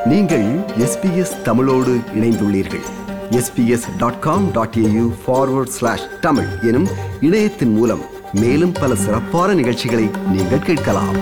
நீங்கள் எஸ்பிஎஸ் தமிழோடு இணைந்துள்ளீர்கள் SBS dot com dot AU forward slash Tamil எனும் இணையத்தின் மூலம் மேலும் பல சிறப்பான நிகழ்ச்சிகளை நீங்கள் கேட்கலாம்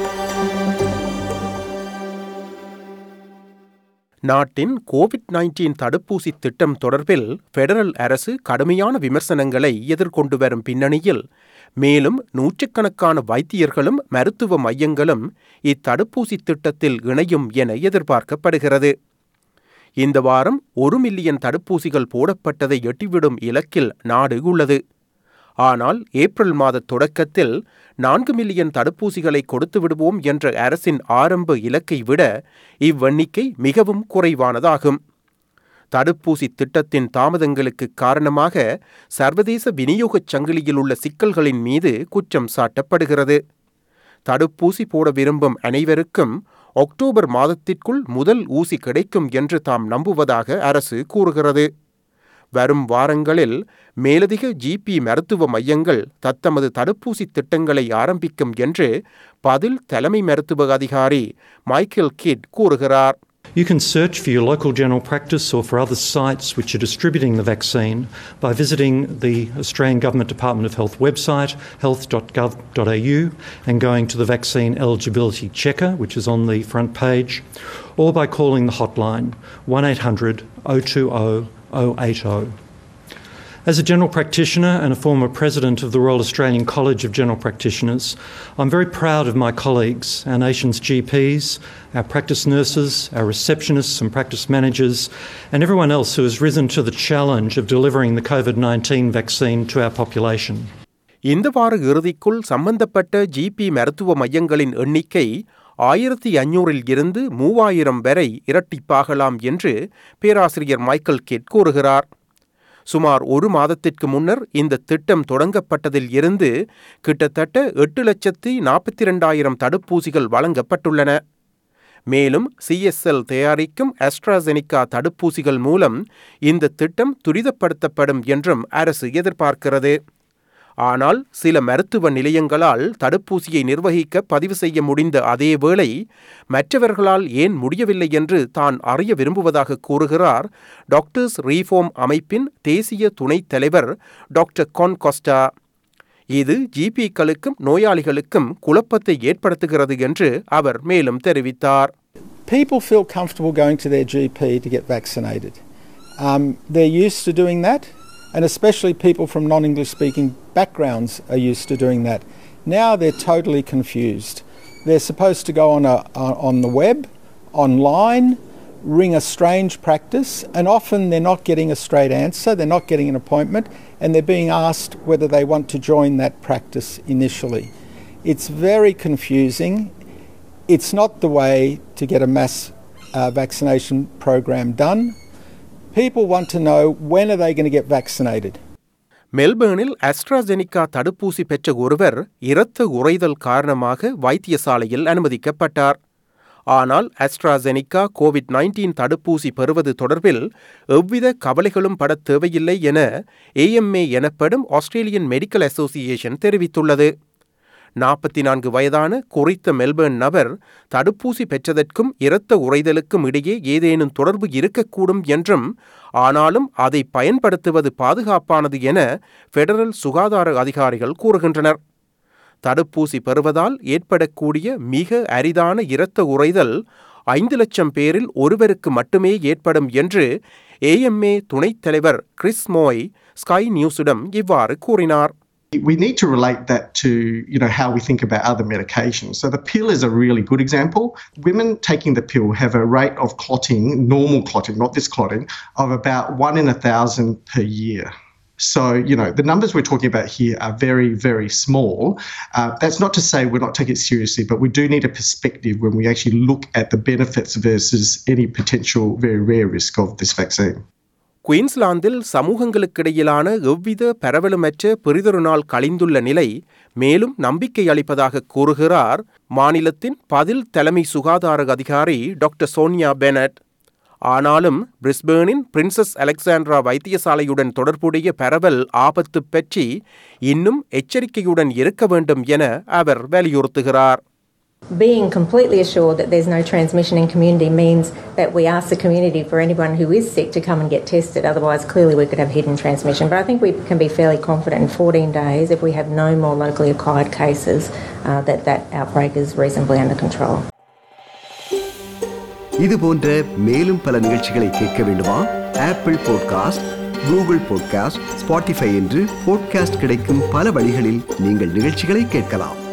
நாட்டின் கோவிட் நைன்டீன் தடுப்பூசி திட்டம் தொடர்பில் பெடரல் அரசு கடுமையான விமர்சனங்களை எதிர்கொண்டு வரும் பின்னணியில் மேலும் நூற்றுக்கணக்கான வைத்தியர்களும் மருத்துவ மையங்களும் இத்தடுப்பூசி திட்டத்தில் இணையும் என எதிர்பார்க்கப்படுகிறது இந்த வாரம் ஒரு மில்லியன் தடுப்பூசிகள் போடப்பட்டதை எட்டிவிடும் இலக்கில் நாடு உள்ளது ஆனால் ஏப்ரல் மாத தொடக்கத்தில் நான்கு மில்லியன் தடுப்பூசிகளை கொடுத்து விடுவோம் என்ற அரசின் ஆரம்ப இலக்கை விட இவ்வெண்ணிக்கை மிகவும் குறைவானதாகும் தடுப்பூசி திட்டத்தின் தாமதங்களுக்கு காரணமாக சர்வதேச விநியோகச் சங்கிலியில் உள்ள சிக்கல்களின் மீது குற்றம் சாட்டப்படுகிறது தடுப்பூசி போட விரும்பும் அனைவருக்கும் அக்டோபர் மாதத்திற்குள் முதல் ஊசி கிடைக்கும் என்று தாம் நம்புவதாக அரசு கூறுகிறது வரும் வாரங்களில் மேலதிக ஜிபி மருத்துவ மையங்கள் தத்தமது தடுப்பூசி திட்டங்களை ஆரம்பிக்கும் என்று பதில் தலைமை மருத்துவ அதிகாரி மைக்கேல் கிட் கூறுகிறார் You can search for your local general practice or for other sites which are distributing the vaccine by visiting the Australian Government Department of Health website, health.gov.au, and going to the vaccine eligibility checker, which is on the front page, or by calling the hotline 1800 020 080. As a general practitioner and a former president of the Royal Australian College of General Practitioners, I'm very proud of my colleagues, our nation's GPs, our practice nurses, our receptionists and practice managers, and everyone else who has risen to the challenge of delivering the COVID 19 vaccine to our population. இந்த வார இறுதிக்குள் சம்பந்தப்பட்ட GB மருத்துவ மையங்களின் எண்ணிக்கை ஆயிரத்தி ஐநூறில் இருந்து மூவாயிரம் வரை இரட்டிப்பாகலாம் என்று பேராசிரியர் மைக்கேல் கிட் கூறுகிறார் சுமார் ஒரு மாதத்திற்கு முன்னர் இந்த திட்டம் தொடங்கப்பட்டதில் இருந்து கிட்டத்தட்ட எட்டு லட்சத்தி நாற்பத்தி இரண்டாயிரம் தடுப்பூசிகள் வழங்கப்பட்டுள்ளன மேலும் சிஎஸ்எல் தயாரிக்கும் அஸ்ட்ராசெனிகா தடுப்பூசிகள் மூலம் இந்த திட்டம் துரிதப்படுத்தப்படும் என்றும் அரசு எதிர்பார்க்கிறது ஆனால் சில மருத்துவ நிலையங்களால் தடுப்பூசியை நிர்வகிக்க பதிவு செய்ய முடிந்த அதே வேளை மற்றவர்களால் ஏன் முடியவில்லை என்று தான் அறிய விரும்புவதாக கூறுகிறார் டாக்டர்ஸ் ரீஃபார்ம் அமைப்பின் தேசிய துணைத் தலைவர் டாக்டர் கான் கொஸ்டா இது ஜிபிக்களுக்கும் நோயாளிகளுக்கும் குழப்பத்தை ஏற்படுத்துகிறது என்று அவர் மேலும் தெரிவித்தார் People feel comfortable going to their GP to get vaccinated. Um, they're used to doing that, and especially people from non English speaking backgrounds are used to doing that. Now they're totally confused. They're supposed to go on, a, on the web, online, ring a strange practice, and often they're not getting a straight answer, they're not getting an appointment, and they're being asked whether they want to join that practice initially. It's very confusing. It's not the way to get a mass uh, vaccination program done. People want to know when are they going to get vaccinated. மெல்பேர்னில் AstraZeneca தடுப்பூசி பெற்ற ஒருவர் இரத்த உறைதல் காரணமாக வைத்தியசாலையில் அனுமதிக்கப்பட்டார் ஆனால் AstraZeneca Covid nineteen தடுப்பூசி பெறுவது தொடர்பில் எவ்வித கவலைகளும் படத் தேவையில்லை என ஏஎம்ஏ எனப்படும் ஆஸ்திரேலியன் மெடிக்கல் அசோசியேஷன் தெரிவித்துள்ளது நாற்பத்தி நான்கு வயதான குறித்த மெல்பர்ன் நபர் தடுப்பூசி பெற்றதற்கும் இரத்த உறைதலுக்கும் இடையே ஏதேனும் தொடர்பு இருக்கக்கூடும் என்றும் ஆனாலும் அதை பயன்படுத்துவது பாதுகாப்பானது என பெடரல் சுகாதார அதிகாரிகள் கூறுகின்றனர் தடுப்பூசி பெறுவதால் ஏற்படக்கூடிய மிக அரிதான இரத்த உறைதல் ஐந்து லட்சம் பேரில் ஒருவருக்கு மட்டுமே ஏற்படும் என்று ஏஎம்ஏ துணைத் தலைவர் கிறிஸ் மோய் ஸ்கை நியூஸிடம் இவ்வாறு கூறினார் we need to relate that to you know how we think about other medications so the pill is a really good example women taking the pill have a rate of clotting normal clotting not this clotting of about one in a thousand per year so, you know, the numbers we're talking about here are very, very small. Uh, that's not to say we're not taking it seriously, but we do need a perspective when we actually look at the benefits versus any potential very rare risk of this vaccine. குயின்ஸ்லாந்தில் சமூகங்களுக்கிடையிலான எவ்வித பரவலுமற்ற பெரிதொரு நாள் கழிந்துள்ள நிலை மேலும் நம்பிக்கை அளிப்பதாக கூறுகிறார் மாநிலத்தின் பதில் தலைமை சுகாதார அதிகாரி டாக்டர் சோனியா பெனட் ஆனாலும் பிரிஸ்பேனின் பிரின்சஸ் அலெக்சாண்ட்ரா வைத்தியசாலையுடன் தொடர்புடைய பரவல் ஆபத்து பற்றி இன்னும் எச்சரிக்கையுடன் இருக்க வேண்டும் என அவர் வலியுறுத்துகிறார் Being completely assured that there's no transmission in community means that we ask the community for anyone who is sick to come and get tested. Otherwise, clearly we could have hidden transmission. But I think we can be fairly confident in 14 days, if we have no more locally acquired cases, uh, that that outbreak is reasonably under control. இது போன்ற மேலும் பல நிகழ்ச்சிகளை கேட்க வேண்டுமா Apple podcast Google podcast Spotify என்று podcast கிடைக்கும் பல வழிகளில் நீங்கள் நிகழ்ச்சிகளை கேட்கலாம்